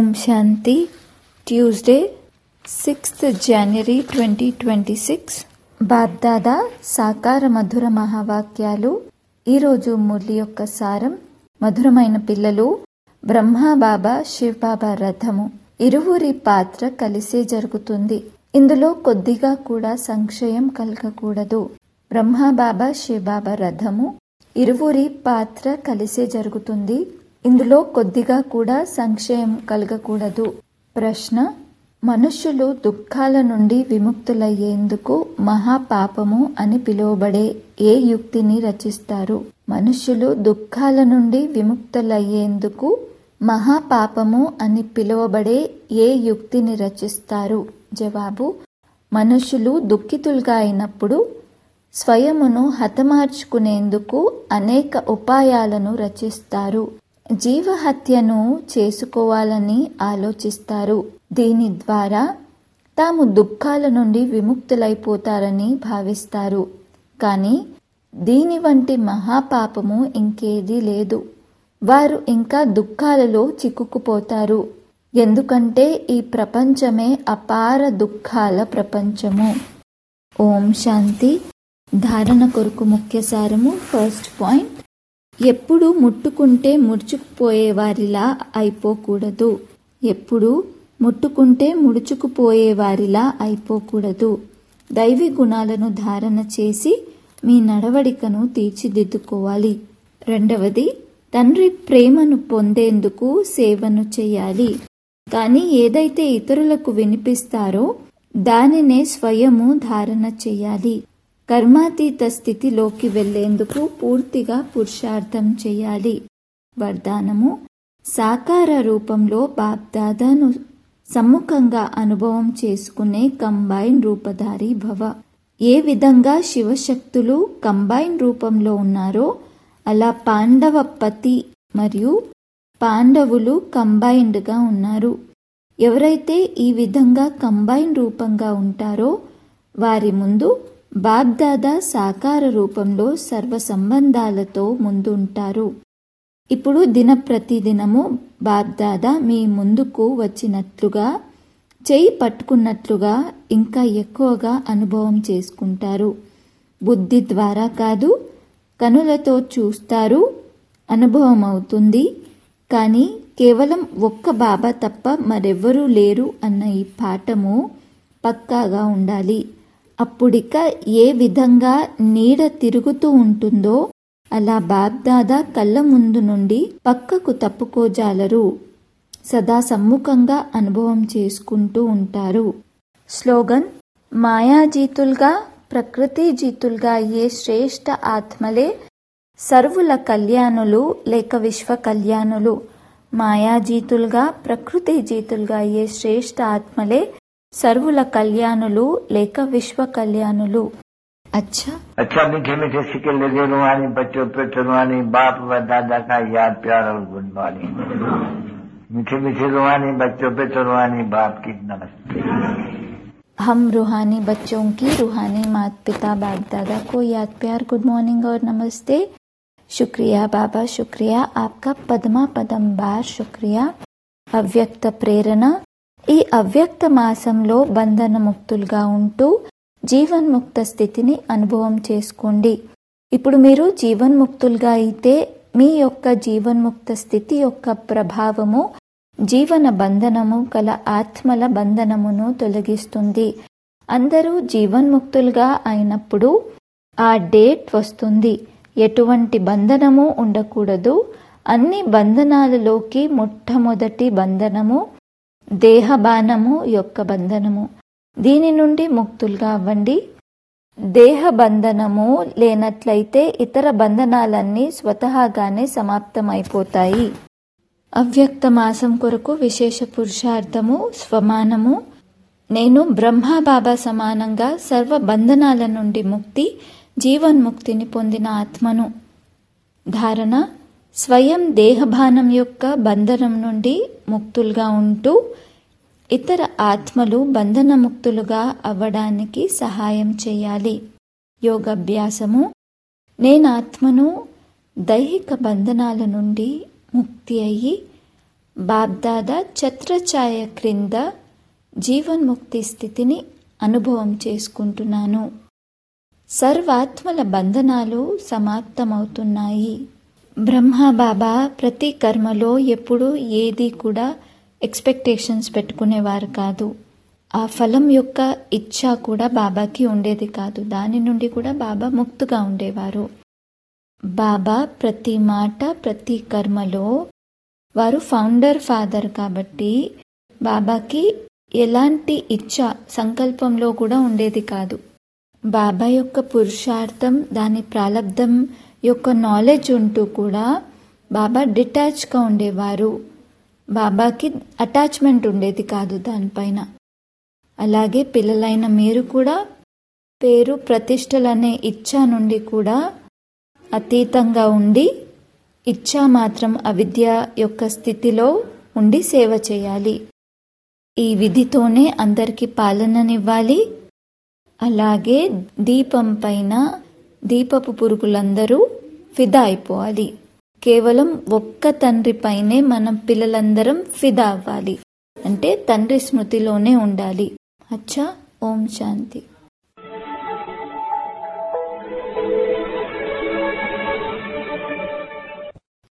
శాంతి Tuesday sixth January twenty twenty six Bapdada సాకార మధుర మహావాక్యాలు ఈరోజు మురళి యొక్క సారం మధురమైన పిల్లలు బ్రహ్మ బాబా శివ్ బాబా రథము ఇరువురి పాత్ర కలిసే జరుగుతుంది ఇందులో కొద్దిగా కూడా సంశయం కలగకూడదు బ్రహ్మ బాబా శివ్ బాబా రథము ఇరువురి పాత్ర కలిసే జరుగుతుంది ఇందులో కొద్దిగా కూడా సంశయం కలగకూడదు ప్రశ్న మనుష్యులు దుఃఖాల నుండి విముక్తులయ్యేందుకు మహాపాపము అని పిలువబడే ఏ యుక్తిని రచిస్తారు మనుష్యులు దుఃఖాల నుండి విముక్తులయ్యేందుకు మహాపాపము అని పిలువబడే ఏ యుక్తిని రచిస్తారు జవాబు మనుషులు దుఃఖితులుగా అయినప్పుడు స్వయమును హతమార్చుకునేందుకు అనేక ఉపాయాలను రచిస్తారు జీవహత్యను చేసుకోవాలని ఆలోచిస్తారు దీని ద్వారా తాము దుఃఖాల నుండి విముక్తులైపోతారని భావిస్తారు కానీ దీని వంటి మహాపాపము ఇంకేదీ లేదు వారు ఇంకా దుఃఖాలలో చిక్కుకుపోతారు ఎందుకంటే ఈ ప్రపంచమే అపార దుఃఖాల ప్రపంచము ఓం శాంతి ధారణ కొరకు ముఖ్య సారము ఫస్ట్ పాయింట్ ఎప్పుడు ముట్టుకుంటే ముడుచుకుపోయే వారిలా అయిపోకూడదు ఎప్పుడు ముట్టుకుంటే ముడుచుకుపోయే వారిలా అయిపోకూడదు దైవీ గుణాలను ధారణ చేసి మీ నడవడికను తీర్చిదిద్దుకోవాలి రెండవది తండ్రి ప్రేమను పొందేందుకు సేవను చేయాలి కానీ ఏదైతే ఇతరులకు వినిపిస్తారో దానినే స్వయము ధారణ చేయాలి కర్మాతీత స్థితిలోకి వెళ్లేందుకు పూర్తిగా పురుషార్థం చేయాలి వరదానము సాకార రూపంలో బాబ్దాదాను సమ్ముఖంగా అనుభవం చేసుకునే కంబైన్ రూపధారి భవ ఏ విధంగా శివశక్తులు కంబైన్ రూపంలో ఉన్నారో అలా పాండవ పతి మరియు పాండవులు కంబైన్డ్గా ఉన్నారు ఎవరైతే ఈ విధంగా కంబైన్ రూపంగా ఉంటారో వారి ముందు బాబ్దాదా సాకార రూపంలో సర్వ సంబంధాలతో ముందుంటారు ఇప్పుడు దిన ప్రతిదినము బాబ్దాదా మీ ముందుకు వచ్చినట్లుగా చేయి పట్టుకున్నట్లుగా ఇంకా ఎక్కువగా అనుభవం చేసుకుంటారు బుద్ధి ద్వారా కాదు కనులతో చూస్తారు అనుభవం అవుతుంది కానీ కేవలం ఒక్క బాబా తప్ప మరెవ్వరూ లేరు అన్న ఈ పాఠము పక్కాగా ఉండాలి అప్పుడిక ఏ విధంగా నీడ తిరుగుతూ ఉంటుందో అలా బాబ్దాదా కళ్ళ ముందు నుండి పక్కకు తప్పుకోజాలరు సదా సమ్ముఖంగా అనుభవం చేసుకుంటూ ఉంటారు స్లోగన్ మాయాజీతులుగా ప్రకృతి జీతులుగా అయ్యే శ్రేష్ఠ ఆత్మలే సర్వుల కళ్యాణులు లేక విశ్వ కళ్యాణులు మాయాజీతులుగా ప్రకృతి జీతులుగా అయ్యే శ్రేష్ఠ ఆత్మలే సర్వుల కళ్యాణులు లేక విశ్వ కళ్యాణులు अच्छा अच्छा मीठे मीठे सिक्के लगे रुहानी बच्चों पे रुहानी बाप व दादा का याद प्यार और गुड मॉर्निंग मीठे मीठे रुहानी बच्चों पे रुहानी बाप की नमस्ते हम रूहानी बच्चों की रूहानी माता पिता बाप दादा को याद प्यार गुड मॉर्निंग और नमस्ते शुक्रिया बाबा शुक्रिया आपका पद्मा पदम बार शुक्रिया అవ్యక్త ప్రేరణ ఈ అవ్యక్త మాసంలో బంధన ముక్తులుగా ఉంటూ జీవన్ముక్త స్థితిని అనుభవం చేసుకోండి ఇప్పుడు మీరు జీవన్ముక్తులుగా అయితే మీ యొక్క జీవన్ముక్త స్థితి యొక్క ప్రభావము జీవన బంధనము కల ఆత్మల బంధనమును తొలగిస్తుంది అందరూ జీవన్ముక్తులుగా అయినప్పుడు ఆ డేట్ వస్తుంది ఎటువంటి బంధనము ఉండకూడదు అన్ని బంధనాలలోకి మొట్టమొదటి బంధనము దేహబానము యొక్క బంధనము దీని నుండి ముక్తులుగా అవ్వండి దేహ బంధనము లేనట్లయితే ఇతర బంధనాలన్నీ స్వతహాగానే సమాప్తమైపోతాయి అవ్యక్త మాసం కొరకు విశేష పురుషార్థము స్వమానము నేను బ్రహ్మబాబా సమానంగా సర్వ బంధనాల నుండి ముక్తి జీవన్ముక్తిని పొందిన ఆత్మను ధారణ స్వయం దేహభానం యొక్క బంధనం నుండి ముక్తులుగా ఉంటూ ఇతర ఆత్మలు బంధనముక్తులుగా అవ్వడానికి సహాయం చేయాలి యోగాభ్యాసము నేను ఆత్మను దైహిక బంధనాల నుండి ముక్తి అయ్యి బాబ్దాదా ఛత్రఛాయ క్రింద జీవన్ముక్తి స్థితిని అనుభవం చేసుకుంటున్నాను సర్వాత్మల బంధనాలు సమాప్తమవుతున్నాయి బ్రహ్మ బాబా ప్రతి కర్మలో ఎప్పుడూ ఏది కూడా ఎక్స్పెక్టేషన్స్ పెట్టుకునేవారు కాదు ఆ ఫలం యొక్క ఇచ్ఛ కూడా బాబాకి ఉండేది కాదు దాని నుండి కూడా బాబా ముక్తుగా ఉండేవారు బాబా ప్రతి మాట ప్రతి కర్మలో వారు ఫౌండర్ ఫాదర్ కాబట్టి బాబాకి ఎలాంటి ఇచ్ఛ సంకల్పంలో కూడా ఉండేది కాదు బాబా యొక్క పురుషార్థం దాని ప్రాలబ్ధం యొక్క నాలెడ్జ్ ఉంటూ కూడా బాబా డిటాచ్గా ఉండేవారు బాబాకి అటాచ్మెంట్ ఉండేది కాదు దానిపైన అలాగే పిల్లలైన మీరు కూడా పేరు ప్రతిష్టలనే ఇచ్ఛ నుండి కూడా అతీతంగా ఉండి ఇచ్ఛా మాత్రం అవిద్య యొక్క స్థితిలో ఉండి సేవ చేయాలి ఈ విధితోనే అందరికీ పాలననివ్వాలి అలాగే దీపం పైన దీపపు పురుగులందరూ ఫిదా అయిపోవాలి కేవలం ఒక్క తండ్రి పైనే మనం పిల్లలందరం ఫిదా అవ్వాలి అంటే తండ్రి స్మృతిలోనే ఉండాలి అచ్చా ఓం శాంతి